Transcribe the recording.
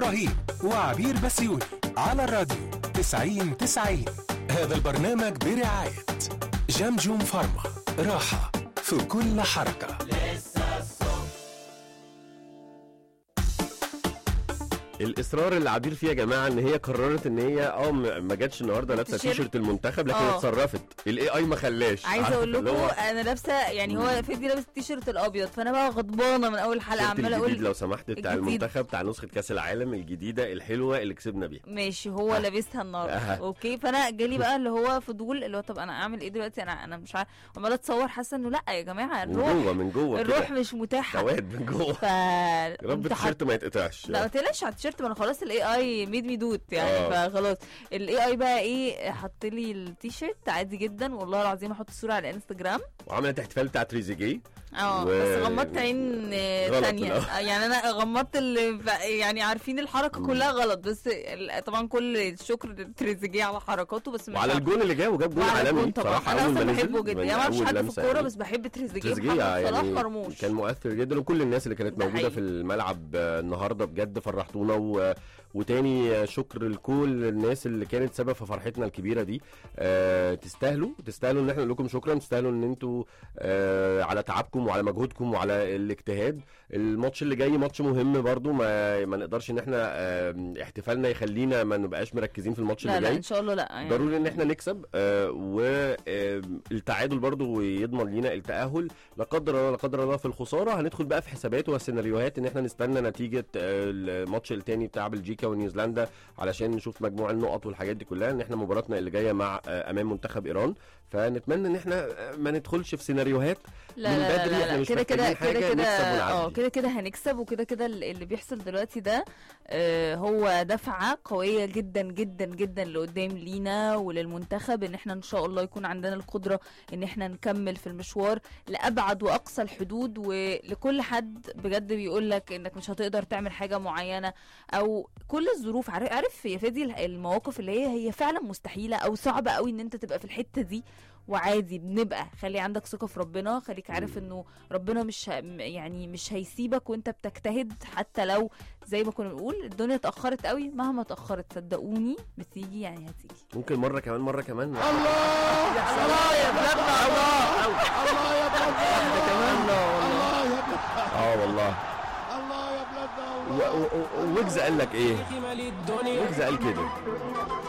إبراهيم وعبير بسيوني على الراديو 90 90 هذا البرنامج برعاية جمجم فارما راحة في كل حركة الاصرار اللي عبير فيه يا جماعه ان هي قررت ان هي اه م- ما جاتش النهارده لابسه تيشيرت. تيشيرت المنتخب لكن آه. اتصرفت الاي اي ما خلاش عايزه عارفة اقول اللي لكم هو انا لابسه يعني هو فيدي لابس التيشيرت الابيض فانا بقى غضبانه من اول حلقه التيشيرت عماله الجديد اقول لو سمحت بتاع الجديد. المنتخب بتاع نسخه كاس العالم الجديده الحلوه اللي كسبنا بيها ماشي هو آه. لابسها النهارده آه. اوكي فانا جالي بقى اللي هو فضول اللي هو طب انا اعمل ايه دلوقتي انا انا مش عارف عماله اتصور حاسه انه لا يا جماعه من الروح جوه من جوه الروح كده مش متاحه سواد من جوه ف يا رب قمت حاط- التيشيرت ما يتقطعش لا ما تقلقش على التيشيرت ما انا خلاص الاي اي ميد مي دوت يعني آه. فخلاص الاي اي بقى ايه حط لي التيشيرت عادي جدا والله العظيم احط صوره على الانستجرام وعملت احتفال بتاع تريزيجيه اه و- بس غمضت عين آه، غلط تانية الأول. آه، يعني انا غمضت اللي ف- يعني عارفين الحركه مم. كلها غلط بس ال- طبعا كل الشكر لتريزيجيه على حركاته بس مش وعلى عارفة. الجون اللي جاب وجاب جون وعلى عالمي الجون طبعا بصراحه انا اول ما اصلا نزل بحبه جدا من يعني ما اعرفش أول حد في لمسة الكوره يعني. بس بحب تريزيجيه تريزيجيه محمد صلاح يعني مرموش كان مؤثر جدا وكل الناس اللي كانت ده موجوده حقيقي. في الملعب آه، النهارده بجد فرحتونا و... وتاني آه، شكر لكل الناس اللي كانت سبب في فرحتنا الكبيره دي آه تستاهلوا تستاهلوا ان احنا نقول لكم شكرا تستاهلوا ان انتوا آه على تعبكم وعلى مجهودكم وعلى الاجتهاد الماتش اللي جاي ماتش مهم برضو ما ما نقدرش ان احنا آه احتفالنا يخلينا ما نبقاش مركزين في الماتش لا اللي لا جاي ان شاء الله لا يعني ضروري ان احنا نكسب آه والتعادل برضو يضمن لينا التاهل لا قدر الله لا قدر الله في الخساره هندخل بقى في حسابات وسيناريوهات ان احنا نستنى نتيجه آه، الماتش التاني بتاع بلجيكا ونيوزيلندا علشان نشوف مجموع النقط والحاجات دي كلها ان احنا مباراتنا اللي جايه مع آه، امام منتخب ايران فنتمنى ان احنا آه، ما ندخلش في سيناريوهات لا من لا بدري لا, إحنا لا مش كده كده محتاجين كده حاجة كده نكسب اه ونعدي. كده كده هنكسب وكده كده اللي بيحصل دلوقتي ده آه، هو دفعة قوية جدا جدا جدا لقدام لينا وللمنتخب ان احنا ان شاء الله يكون عندنا القدرة ان احنا نكمل في المشوار لأبعد وأقصى الحدود ولكل حد بجد بيقول لك انك مش هتقدر تعمل حاجة معينة او كل الظروف عارف عارف يا فادي المواقف اللي هي هي فعلا مستحيلة او صعبة قوي ان انت تبقى في الحتة دي وعادي بنبقى خلي عندك ثقة في ربنا خليك عارف انه ربنا مش ه... يعني مش هيسيبك وانت بتجتهد حتى لو زي ما كنا بنقول الدنيا اتأخرت قوي مهما اتأخرت صدقوني بتيجي يعني هتيجي ممكن مره كمان مره كمان الله الله يا بلادنا الله الله يا بلادنا كمان الله يا بلادنا اه والله الله يا بلادنا و- الله و- و- ويجز قال لك ايه ويجز قال كده